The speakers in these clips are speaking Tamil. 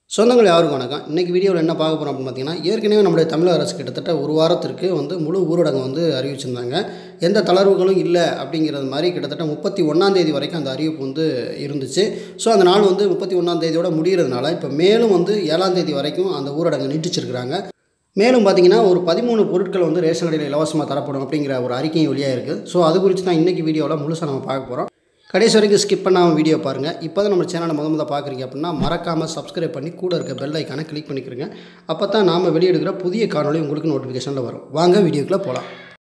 சொந்தங்கள் யாருக்கும் வணக்கம் இன்றைக்கி வீடியோவில் என்ன பார்க்க போகிறோம் அப்படின்னு பார்த்தீங்கன்னா ஏற்கனவே நம்முடைய தமிழக அரசு கிட்டத்தட்ட ஒரு வாரத்திற்கு வந்து முழு ஊரடங்கு வந்து அறிவிச்சிருந்தாங்க எந்த தளர்வுகளும் இல்லை அப்படிங்கிறது மாதிரி கிட்டத்தட்ட முப்பத்தி ஒன்றாந்தேதி வரைக்கும் அந்த அறிவிப்பு வந்து இருந்துச்சு ஸோ அந்த நாள் வந்து முப்பத்தி ஒன்றாந்தேதியோட முடிகிறதுனால இப்போ மேலும் வந்து ஏழாம் தேதி வரைக்கும் அந்த ஊரடங்கு நீட்டிச்சிருக்கிறாங்க மேலும் பார்த்தீங்கன்னா ஒரு பதிமூணு பொருட்கள் வந்து ரேஷன் கடையில் இலவசமாக தரப்படும் அப்படிங்கிற ஒரு அறிக்கையும் வெளியாக இருக்குது ஸோ அது குறித்து தான் இன்றைக்கி வீடியோவில் முழுசாக நம்ம பார்க்க போகிறோம் கடைசி வரைக்கும் ஸ்கிப் பண்ணாமல் வீடியோ பாருங்கள் இப்போ தான் நம்ம சேனலை முத முத பார்க்குறீங்க அப்படின்னா மறக்காமல் சப்ஸ்கிரைப் பண்ணி கூட இருக்க பெல் ஐக்கானை கிளிக் பண்ணிக்கிறங்க அப்போ தான் நாம் வெளியிடுகிற புதிய காணொளி உங்களுக்கு நோட்டிஃபிகேஷனில் வரும் வாங்க வீடியோக்குள்ளே போகலாம்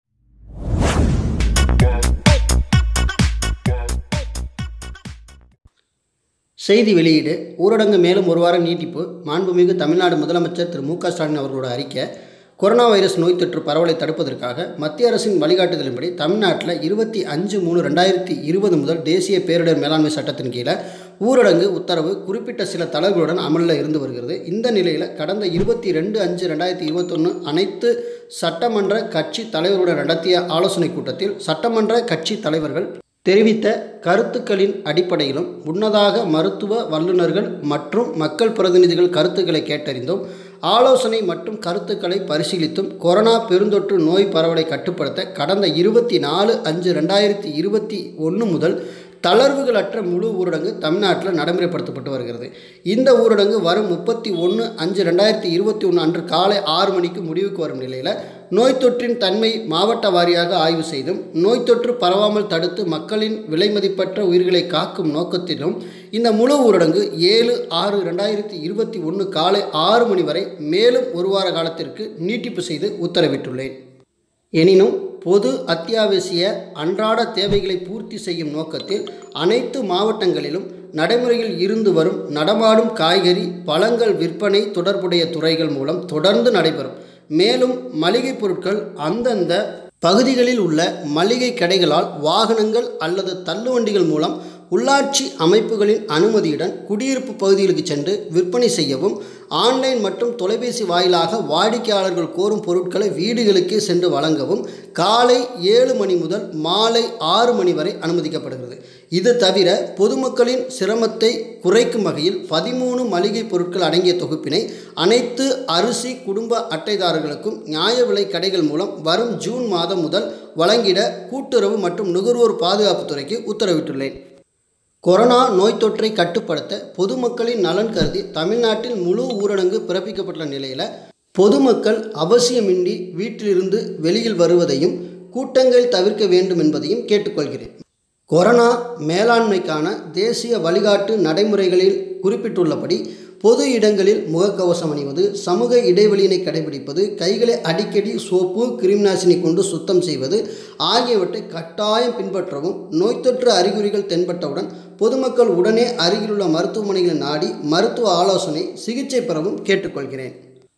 செய்தி வெளியீடு ஊரடங்கு மேலும் ஒரு வாரம் நீட்டிப்பு மாண்புமிகு தமிழ்நாடு முதலமைச்சர் திரு மு க ஸ்டாலின் அவர்களோட அறிக்கை கொரோனா வைரஸ் நோய் தொற்று பரவலை தடுப்பதற்காக மத்திய அரசின் வழிகாட்டுதலின்படி தமிழ்நாட்டில் இருபத்தி அஞ்சு மூணு ரெண்டாயிரத்தி இருபது முதல் தேசிய பேரிடர் மேலாண்மை சட்டத்தின் கீழே ஊரடங்கு உத்தரவு குறிப்பிட்ட சில தளர்வுகளுடன் அமலில் இருந்து வருகிறது இந்த நிலையில் கடந்த இருபத்தி ரெண்டு அஞ்சு ரெண்டாயிரத்தி இருபத்தொன்று அனைத்து சட்டமன்ற கட்சி தலைவருடன் நடத்திய ஆலோசனைக் கூட்டத்தில் சட்டமன்ற கட்சி தலைவர்கள் தெரிவித்த கருத்துக்களின் அடிப்படையிலும் முன்னதாக மருத்துவ வல்லுநர்கள் மற்றும் மக்கள் பிரதிநிதிகள் கருத்துக்களை கேட்டறிந்தும் ஆலோசனை மற்றும் கருத்துக்களை பரிசீலித்தும் கொரோனா பெருந்தொற்று நோய் பரவலை கட்டுப்படுத்த கடந்த இருபத்தி நாலு அஞ்சு ரெண்டாயிரத்தி இருபத்தி ஒன்று முதல் தளர்வுகளற்ற முழு ஊரடங்கு தமிழ்நாட்டில் நடைமுறைப்படுத்தப்பட்டு வருகிறது இந்த ஊரடங்கு வரும் முப்பத்தி ஒன்று அஞ்சு ரெண்டாயிரத்தி இருபத்தி ஒன்று அன்று காலை ஆறு மணிக்கு முடிவுக்கு வரும் நிலையில் நோய் தொற்றின் தன்மை மாவட்ட வாரியாக ஆய்வு செய்தும் நோய் தொற்று பரவாமல் தடுத்து மக்களின் விலைமதிப்பற்ற உயிர்களை காக்கும் நோக்கத்திலும் இந்த முழு ஊரடங்கு ஏழு ஆறு ரெண்டாயிரத்தி இருபத்தி ஒன்று காலை ஆறு மணி வரை மேலும் ஒரு வார காலத்திற்கு நீட்டிப்பு செய்து உத்தரவிட்டுள்ளேன் எனினும் பொது அத்தியாவசிய அன்றாட தேவைகளை பூர்த்தி செய்யும் நோக்கத்தில் அனைத்து மாவட்டங்களிலும் நடைமுறையில் இருந்து வரும் நடமாடும் காய்கறி பழங்கள் விற்பனை தொடர்புடைய துறைகள் மூலம் தொடர்ந்து நடைபெறும் மேலும் மளிகை பொருட்கள் அந்தந்த பகுதிகளில் உள்ள மளிகை கடைகளால் வாகனங்கள் அல்லது தள்ளுவண்டிகள் மூலம் உள்ளாட்சி அமைப்புகளின் அனுமதியுடன் குடியிருப்பு பகுதிகளுக்கு சென்று விற்பனை செய்யவும் ஆன்லைன் மற்றும் தொலைபேசி வாயிலாக வாடிக்கையாளர்கள் கோரும் பொருட்களை வீடுகளுக்கே சென்று வழங்கவும் காலை ஏழு மணி முதல் மாலை ஆறு மணி வரை அனுமதிக்கப்படுகிறது இது தவிர பொதுமக்களின் சிரமத்தை குறைக்கும் வகையில் பதிமூணு மளிகை பொருட்கள் அடங்கிய தொகுப்பினை அனைத்து அரிசி குடும்ப அட்டைதாரர்களுக்கும் நியாய விலை கடைகள் மூலம் வரும் ஜூன் மாதம் முதல் வழங்கிட கூட்டுறவு மற்றும் நுகர்வோர் பாதுகாப்புத்துறைக்கு உத்தரவிட்டுள்ளேன் கொரோனா நோய் தொற்றை கட்டுப்படுத்த பொதுமக்களின் நலன் கருதி தமிழ்நாட்டில் முழு ஊரடங்கு பிறப்பிக்கப்பட்டுள்ள நிலையில் பொதுமக்கள் அவசியமின்றி வீட்டிலிருந்து வெளியில் வருவதையும் கூட்டங்கள் தவிர்க்க வேண்டும் என்பதையும் கேட்டுக்கொள்கிறேன் கொரோனா மேலாண்மைக்கான தேசிய வழிகாட்டு நடைமுறைகளில் குறிப்பிட்டுள்ளபடி பொது இடங்களில் முகக்கவசம் அணிவது சமூக இடைவெளியினை கடைபிடிப்பது கைகளை அடிக்கடி சோப்பு கிருமிநாசினி கொண்டு சுத்தம் செய்வது ஆகியவற்றை கட்டாயம் பின்பற்றவும் நோய் தொற்று அறிகுறிகள் தென்பட்டவுடன் பொதுமக்கள் உடனே அருகிலுள்ள மருத்துவமனைகளை நாடி மருத்துவ ஆலோசனை சிகிச்சை பெறவும் கேட்டுக்கொள்கிறேன்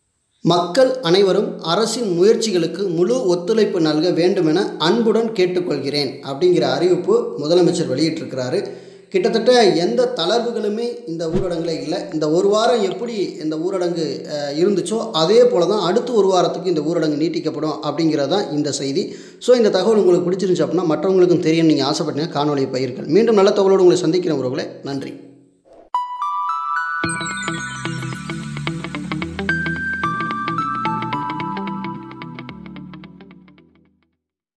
மக்கள் அனைவரும் அரசின் முயற்சிகளுக்கு முழு ஒத்துழைப்பு நல்க வேண்டுமென அன்புடன் கேட்டுக்கொள்கிறேன் அப்படிங்கிற அறிவிப்பு முதலமைச்சர் வெளியிட்டிருக்கிறாரு கிட்டத்தட்ட எந்த தளர்வுகளுமே இந்த ஊரடங்கில் இல்லை இந்த ஒரு வாரம் எப்படி இந்த ஊரடங்கு இருந்துச்சோ அதே போல் தான் அடுத்த ஒரு வாரத்துக்கு இந்த ஊரடங்கு நீட்டிக்கப்படும் அப்படிங்கிறது தான் இந்த செய்தி ஸோ இந்த தகவல் உங்களுக்கு பிடிச்சிருந்துச்சு அப்படின்னா மற்றவங்களுக்கும் தெரியும் நீங்கள் ஆசைப்பட்டீங்க காணொலி பயிர்கள் மீண்டும் நல்ல தகவலோடு உங்களை சந்திக்கிற உறவுகளை நன்றி